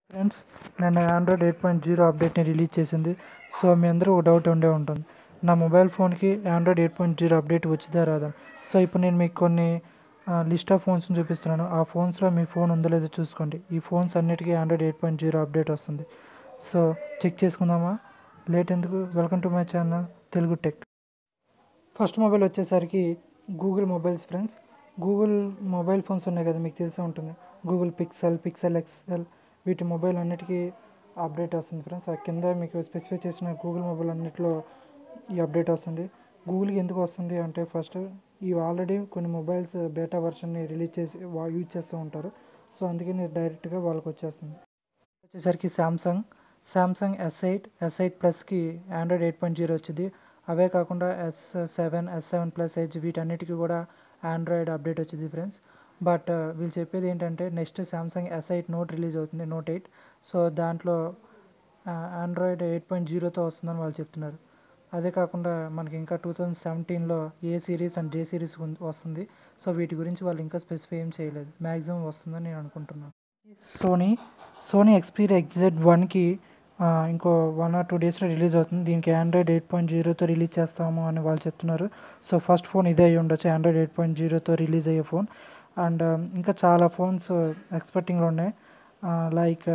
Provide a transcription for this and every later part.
friends నేను Android eight point zero అప్డేట్ని release చేసింది సో మీ అందరూ ఒక డౌట్ ఉండే ఉంటుంది నా మొబైల్ ఫోన్కి Android eight point zero update వచ్చిందా రాదా సో ఇప్పుడు నేను మీకు కొన్ని లిస్ట్ ఆఫ్ ఫోన్స్ని చూపిస్తున్నాను ఆ ఫోన్స్లో మీ ఫోన్ ఉందో లేదో చూసుకోండి ఈ ఫోన్స్ అన్నిటికీ Android eight point zero update వస్తుంది సో చెక్ చేసుకుందామా లేట్ ఎందుకు welcome to my channel Telugu tech first mobile వచ్చేసరికి Google mobiles friends Google mobile phones ఉన్నాయి కదా మీకు తెలిసే ఉంటుంది గూగుల్ పిక్సెల్ పిక్సెల్ ఎక్సెల్ వీటి మొబైల్ అన్నిటికీ అప్డేట్ వస్తుంది ఫ్రెండ్స్ ఆ కింద మీకు స్పెసిఫై చేసిన గూగుల్ మొబైల్ అన్నిటిలో ఈ అప్డేట్ వస్తుంది గూగుల్కి ఎందుకు వస్తుంది అంటే ఫస్ట్ ఇవి ఆల్రెడీ కొన్ని మొబైల్స్ బేటా వర్షన్ని రిలీజ్ చేసి యూజ్ చేస్తూ ఉంటారు సో అందుకని డైరెక్ట్గా వాళ్ళకి వచ్చేస్తుంది వచ్చేసరికి Samsung Samsung S eight S eight ప్లస్కి ఆండ్రాయిడ్ ఎయిట్ పాయింట్ జీరో వచ్చింది అవే కాకుండా S seven S seven plus eight వీటన్నిటికీ కూడా ఆండ్రాయిడ్ అప్డేట్ వచ్చింది ఫ్రెండ్స్ బట్ వీళ్ళు చెప్పేది ఏంటంటే next Samsung S eight note release అవుతుంది నోట్ ఎయిట్ సో దాంట్లో ఆండ్రాయిడ్ ఎయిట్ పాయింట్ జీరోతో వస్తుందని వాళ్ళు చెప్తున్నారు అదే కాకుండా మనకి ఇంకా టూ థౌజండ్ సెవెంటీన్లో A series and J series వస్తుంది సో వీటి గురించి వాళ్ళు ఇంకా స్పెసిఫై ఏం చేయలేదు మ్యాక్సిమం వస్తుందని నేను అనుకుంటున్నాను సోనీ సోనీ ఎక్స్పీరియా ఎగ్జెడ్ వన్కి ఇంకో వన్ ఆర్ టూ డేస్లో రిలీజ్ అవుతుంది దీనికి ఆండ్రాయిడ్ ఎయిట్ పాయింట్ జీరోతో రిలీజ్ చేస్తాము అని వాళ్ళు చెప్తున్నారు సో ఫస్ట్ ఫోన్ ఇదే అయ్యి ఉండొచ్చు ఆండ్రాయిడ్ ఎయిట్ పాయింట్ జీరోతో రిలీజ్ అయ్యే ఫోన్ అండ్ ఇంకా చాలా ఫోన్స్ ఎక్స్పెక్టింగ్లో ఉన్నాయి like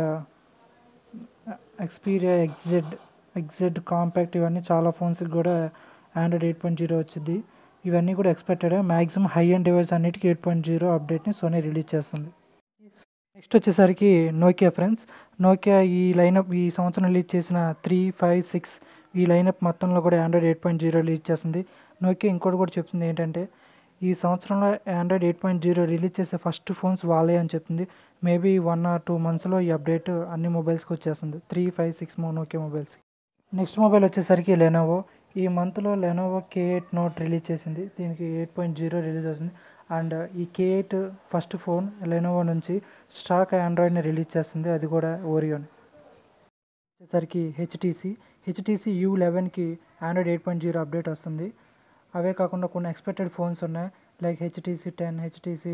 Xperia XZ XZ compact ఇవన్నీ చాలా ఫోన్స్కి కూడా ఆండ్రాయిడ్ ఎయిట్ పాయింట్ జీరో వచ్చింది ఇవన్నీ కూడా expected maximum high and device అన్నిటికీ ఎయిట్ పాయింట్ జీరో అప్డేట్ని సోనీ రిలీజ్ చేస్తుంది నెక్స్ట్ వచ్చేసరికి నోకియా ఫ్రెండ్స్ నోకియా ఈ లైనప్ ఈ సంవత్సరం రిలీజ్ చేసిన త్రీ ఫైవ్ సిక్స్ ఈ లైనప్ మొత్తంలో కూడా Android eight point zero release చేస్తుంది నోకియా ఇంకోటి కూడా చెప్తుంది ఏంటంటే ఈ సంవత్సరంలో Android eight point zero release చేసే ఫస్ట్ ఫోన్స్ వాళ్ళే అని చెప్తుంది మేబీ వన్ ఆర్ టూ మంత్స్లో ఈ అప్డేట్ అన్ని మొబైల్స్కి వచ్చేస్తుంది త్రీ ఫైవ్ సిక్స్ నోకియా మొబైల్స్కి నెక్స్ట్ మొబైల్ వచ్చేసరికి లెనోవో ఈ మంత్లో Lenovo K eight note release చేసింది దీనికి ఎయిట్ పాయింట్ జీరో రిలీజ్ అవుతుంది అండ్ ఈ K eight first phone Lenovo నుంచి స్టాక్ ఆండ్రాయిడ్ని రిలీజ్ చేస్తుంది అది కూడా ఓరియోన్ వచ్చేసరికి హెచ్టీసీ హెచ్టీసీ యూ లెవెన్కి Android eight point zero update వస్తుంది అవే కాకుండా కొన్ని ఎక్స్పెక్టెడ్ ఫోన్స్ ఉన్నాయి like HTC ten HTC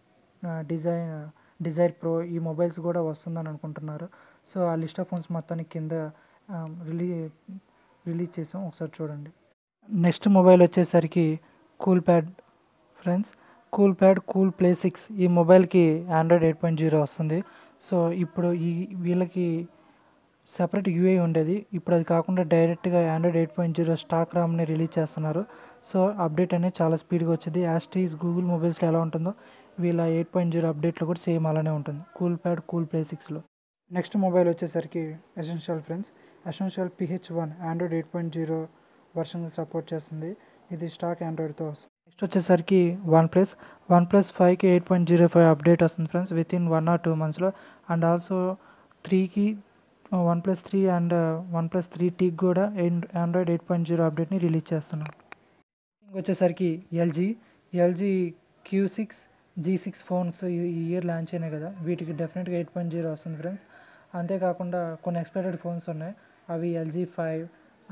design desire pro ఈ మొబైల్స్ కూడా వస్తుందని అనుకుంటున్నారు సో ఆ లిస్ట్ ఆఫ్ ఫోన్స్ మొత్తానికి కింద రిలీ రిలీజ్ చేసాం ఒకసారి చూడండి నెక్స్ట్ మొబైల్ వచ్చేసరికి Coolpad friends Coolpad Cool Play six ఈ మొబైల్కి ఆండ్రాయిడ్ ఎయిట్ పాయింట్ జీరో వస్తుంది సో ఇప్పుడు ఈ వీళ్ళకి సపరేట్ యూఐ ఉండేది ఇప్పుడు అది కాకుండా డైరెక్ట్గా Android eight point zero stock రామ్ని రిలీజ్ చేస్తున్నారు సో అప్డేట్ అనేది చాలా స్పీడ్గా వచ్చింది యాస్టీస్ గూగుల్ మొబైల్స్లో ఎలా ఉంటుందో వీళ్ళ ఎయిట్ పాయింట్ జీరో అప్డేట్లో కూడా సేమ్ అలానే ఉంటుంది కూల్ ప్యాడ్ కూల్ ప్లే సిక్స్లో నెక్స్ట్ మొబైల్ వచ్చేసరికి Essential friends Essential PH one Android eight point zero version support చేస్తుంది ఇది స్టాక్ ఆండ్రాయిడ్తో వస్తుంది నెక్స్ట్ వచ్చేసరికి వన్ ప్లస్ వన్ ప్లస్ ఫైవ్కి eight point zero five update వస్తుంది friends with in one or two మంత్స్లో అండ్ ఆల్సో త్రీకి OnePlus three and OnePlus three టీకి కూడా ఆండ్రాయిడ్ ఎయిట్ పాయింట్ జీరో అప్డేట్ని రిలీజ్ చేస్తున్నాం వచ్చేసరికి LG LG queue six G six phones ఈ year launch అయినాయి కదా వీటికి డెఫినెట్గా ఎయిట్ పాయింట్ జీరో వస్తుంది ఫ్రెండ్స్ అంతేకాకుండా కొన్ని ఎక్స్పెక్టెడ్ ఫోన్స్ ఉన్నాయి అవి LG five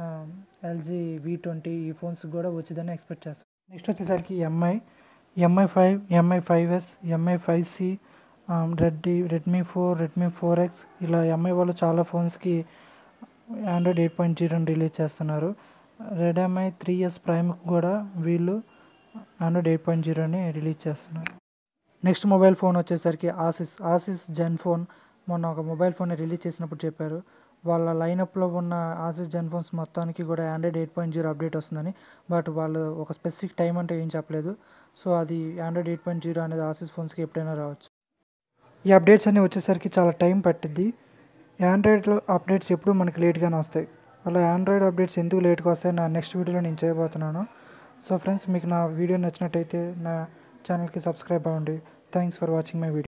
LG V twenty ఈ ఫోన్స్ కూడా వచ్చిందని ఎక్స్పెక్ట్ చేస్తాం నెక్స్ట్ వచ్చేసరికి Mi Mi five Mi five S Mi five C Redmi Redmi four Redmi four X ఇలా ఎంఐ వాళ్ళు చాలా ఫోన్స్కి ఆండ్రాయిడ్ ఎయిట్ పాయింట్ జీరోని రిలీజ్ చేస్తున్నారు రెడ్ఎంఐ త్రీ ఎస్ ప్రైమ్కి కూడా వీళ్ళు ఆండ్రాయిడ్ ఎయిట్ పాయింట్ జీరోని రిలీజ్ చేస్తున్నారు నెక్స్ట్ మొబైల్ ఫోన్ వచ్చేసరికి ఆసిస్ ఆసిస్ జెన్ ఫోన్ మొన్న ఒక మొబైల్ ఫోన్ని రిలీజ్ చేసినప్పుడు చెప్పారు వాళ్ళ లైనప్లో ఉన్న ఆసిస్ జెన్ ఫోన్స్ మొత్తానికి కూడా Android eight point zero update వస్తుందని బట్ వాళ్ళు ఒక స్పెసిఫిక్ టైం అంటే ఏం చెప్పలేదు సో అది ఆండ్రాయిడ్ ఎయిట్ పాయింట్ జీరో అనేది ఆసిస్ ఫోన్స్కి ఎప్పుడైనా రావచ్చు ఈ అప్డేట్స్ అన్నీ వచ్చేసరికి చాలా టైం పట్టిద్ది ఆండ్రాయిడ్లో అప్డేట్స్ ఎప్పుడు మనకి లేట్గానే వస్తాయి అలా ఆండ్రాయిడ్ అప్డేట్స్ ఎందుకు లేట్గా వస్తాయి నా నెక్స్ట్ వీడియోలో నేను చేయబోతున్నాను సో ఫ్రెండ్స్ మీకు నా వీడియో నచ్చినట్టయితే నా ఛానల్కి సబ్స్క్రైబ్ అవ్వండి thanks for watching my video